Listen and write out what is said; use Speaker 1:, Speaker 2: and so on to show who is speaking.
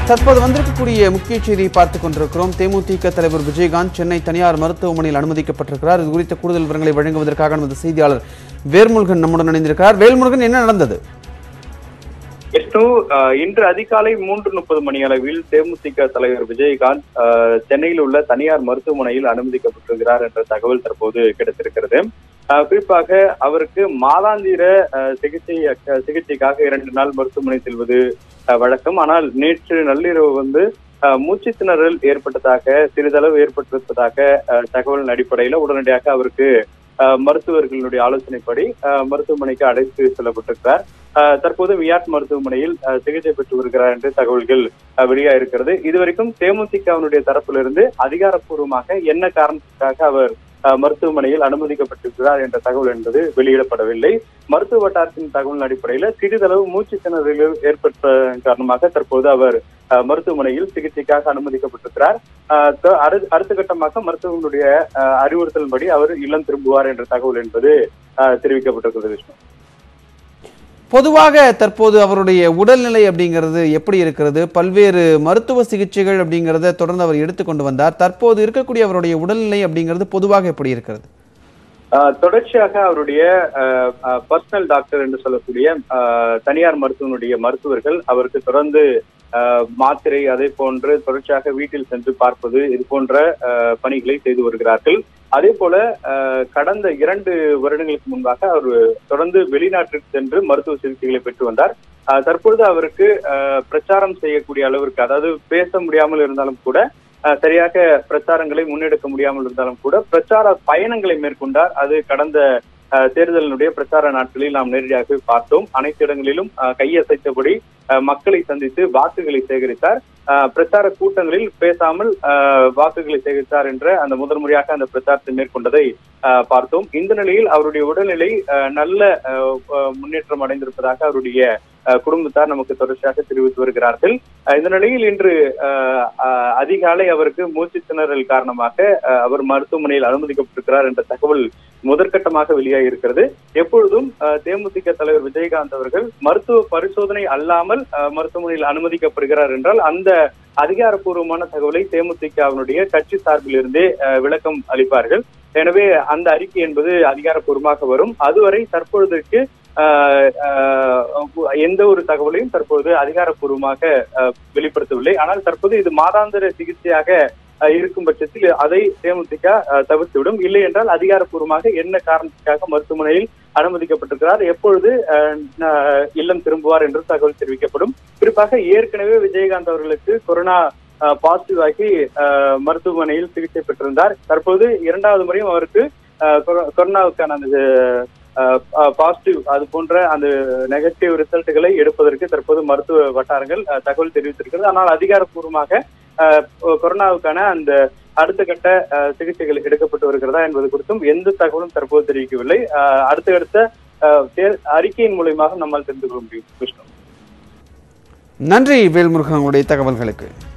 Speaker 1: தற்போது வந்திருக்கக்கூடிய முக்கிய செய்தியை பார்த்துக் கொண்டிருக்கிறோம் தேமுதிக தலைவர் விஜயகாந்த் சென்னை தனியார் மருத்துவமனையில் அனுமதிக்கப்பட்டிருக்கிறார் இது குறித்த கூடுதல் விவரங்களை வழங்குவதற்காக நமது செய்தியாளர் வேல்முருகன் நம்முடன் இணைந்திருக்கிறார் வேல்முருகன் என்ன நடந்தது
Speaker 2: விஷ்ணு அஹ், இன்று அதிகாலை மூன்று முப்பது மணி அளவில் தேமுதிக தலைவர் விஜயகாந்த் அஹ், சென்னையில் உள்ள தனியார் மருத்துவமனையில் அனுமதிக்கப்பட்டிருக்கிறார் என்ற தகவல் தற்போது கிடைத்திருக்கிறது அஹ், குறிப்பாக அவருக்கு மாதாந்திர அஹ், சிகிச்சை அஹ், சிகிச்சைக்காக இரண்டு நாள் மருத்துவமனை செல்வது அஹ், வழக்கம் ஆனால் நேற்று நள்ளிரவு வந்து அஹ், மூச்சுத் திணறல் ஏற்பட்டதாக சிறிதளவு ஏற்பட்டிருப்பதாக அஹ், தகவலின் அடிப்படையில் உடனடியாக அவருக்கு அஹ், மருத்துவர்களுடைய ஆலோசனைப்படி அஹ், மருத்துவமனைக்கு அழைத்து செல்லப்பட்டிருக்கிறார் அஹ் தற்போது வியாட் மருத்துவமனையில் அஹ், சிகிச்சை பெற்று வருகிறார் என்று தகவல்கள் அஹ், வெளியாயிருக்கிறது இதுவரைக்கும் தேமுதிகவினுடைய தரப்பிலிருந்து அதிகாரப்பூர்வமாக என்ன காரணத்துக்காக அவர் அஹ், மருத்துவமனையில் அனுமதிக்கப்பட்டிருக்கிறார் என்ற தகவல் என்பது வெளியிடப்படவில்லை மருத்துவ வட்டாரத்தின் தகவலின் அடிப்படையில் சிறிதளவு மூச்சு திணறல் ஏற்பட்ட காரணமாக தற்போது அவர் அஹ், மருத்துவமனையில் சிகிச்சைக்காக அனுமதிக்கப்பட்டிருக்கிறார் அஹ், த- அடு- அடுத்த கட்டமாக மருத்துவனுடைய அஹ், அறிவுறுத்தலின்படி அவர் இல்லம் திரும்புவார் என்ற தகவல் என்பது அஹ், தெரிவிக்கப்பட்டிருக்கிறது விஷ்ணு
Speaker 1: பொதுவாக தற்போது அவருடைய உடல்நிலை அப்படிங்கிறது எப்படி இருக்கிறது பல்வேறு மருத்துவ சிகிச்சைகள் அப்படிங்கிறத தொடர்ந்து அவர் எடுத்துக்கொண்டு வந்தார் தற்போது இருக்கக்கூடிய அவருடைய உடல்நிலை அப்படிங்கிறது பொதுவாக எப்படி இருக்கிறது
Speaker 2: ஆஹ் தொடர்ச்சியாக அவருடைய பர்சனல் டாக்டர் என்று சொல்லக்கூடிய ஆஹ் தனியார் மருத்துவனுடைய மருத்துவர்கள் அவருக்கு தொடர்ந்து ஆஹ் மாத்திரை அதே போன்று தொடர்ச்சியாக வீட்டில் சென்று பார்ப்பது இது போன்ற ஆஹ் பணிகளை செய்து வருகிறார்கள் அதே போல ஆஹ் கடந்த இரண்டு வருடங்களுக்கு முன்பாக அவர் தொடர்ந்து வெளிநாட்டிற்கு சென்று மருத்துவ சிகிச்சைகளை பெற்று வந்தார் ஆஹ் தற்பொழுது அவருக்கு ஆஹ் பிரச்சாரம் செய்யக்கூடிய அளவிற்கு அதாவது பேச முடியாமல் இருந்தாலும் கூட அஹ் சரியாக பிரச்சாரங்களை முன்னெடுக்க முடியாமல் இருந்தாலும் கூட பிரச்சார பயணங்களை மேற்கொண்டார் அது கடந்த அஹ், தேர்தலினுடைய பிரச்சார நாட்களில் நாம் நேரடியாக பார்த்தோம் அனைத்து இடங்களிலும் அஹ், கையசைத்தபடி அஹ், மக்களை சந்தித்து வாக்குகளை சேகரித்தார் அஹ், பிரச்சார கூட்டங்களில் பேசாமல் அஹ், வாக்குகளை சேகரித்தார் என்ற அந்த முதல் முறையாக அந்த பிரச்சாரத்தை மேற்கொண்டதை அஹ், பார்த்தோம் இந்த நிலையில் அவருடைய உடல்நிலை அஹ், நல்ல அஹ், அஹ், முன்னேற்றம் அடைந்திருப்பதாக அவருடைய அஹ், குடும்பத்தார் நமக்கு தொடர்ச்சியாக தெரிவித்து வருகிறார்கள் அஹ், இந்த நிலையில் இன்று அஹ், அஹ், அதிகாலை அவருக்கு மூச்சு திணறல் காரணமாக அஹ், அவர் மருத்துவமனையில் அனுமதிக்கப்பட்டிருக்கிறார் என்ற தகவல் முதற்கட்டமாக வெளியாகி இருக்கிறது எப்பொழுதும் அஹ், தேமுதிக தலைவர் விஜயகாந்த் அவர்கள் மருத்துவ பரிசோதனை அல்லாமல் அஹ், மருத்துவமனையில் அனுமதிக்கப்படுகிறார் என்றால் அந்த அதிகாரப்பூர்வமான தகவலை தேமுதிகவினுடைய கட்சி சார்பிலிருந்தே அஹ், விளக்கம் அளிப்பார்கள் எனவே அந்த அறிக்கை என்பது அதிகாரப்பூர்வமாக வரும் அதுவரை தற்பொழுதுக்கு ஆஹ், ஆஹ், எந்த ஒரு தகவலையும் தற்போது அதிகாரப்பூர்வமாக ஆஹ், வெளிப்படுத்தவில்லை ஆனால் தற்போது இது மாதாந்திர சிகிச்சையாக ஆஹ், இருக்கும் பட்சத்தில் அதை தேமுதிக ஆஹ், தவிர்த்துவிடும் இல்லை என்றால் அதிகாரப்பூர்வமாக என்ன காரணத்துக்காக மருத்துவமனையில் அனுமதிக்கப்பட்டிருக்கிறார் எப்பொழுது ஆஹ், ந- இல்லம் திரும்புவார் என்று தகவல் தெரிவிக்கப்படும் குறிப்பாக ஏற்கனவே விஜயகாந்த் அவர்களுக்கு கொரோனா பாசிட்டிவ் ஆகி ஆஹ், மருத்துவமனையில் சிகிச்சை பெற்றிருந்தார் தற்போது இரண்டாவது முறையும் அவருக்கு ஆஹ், கொரோ- கொரோனாவுக்கான அந்த பாசிட்டிவ் அது போன்ற அந்த நெகட்டிவ் ரிசல்ட்டுகளை எடுப்பதற்கு தற்போது மருத்துவ வட்டாரங்கள் அஹ், தகவல் தெரிவித்திருக்கிறது ஆனால் அதிகாரப்பூர்வமாக அஹ், கொரோனாவுக்கான அந்த அடுத்த கட்ட அஹ், சிகிச்சைகள் எடுக்கப்பட்டு வருகிறதா என்பது குறித்தும் எந்த தகவலும் தற்போது தெரிவிக்கவில்லை அஹ், அடுத்தடுத்த அஹ், தே- அறிக்கையின் மூலியமாக நம்மால் தெரிந்து கொள்ள முடியும் விஷ்ணு
Speaker 1: நன்றி வேல்முருகன் உங்களுடைய தகவல்களுக்கு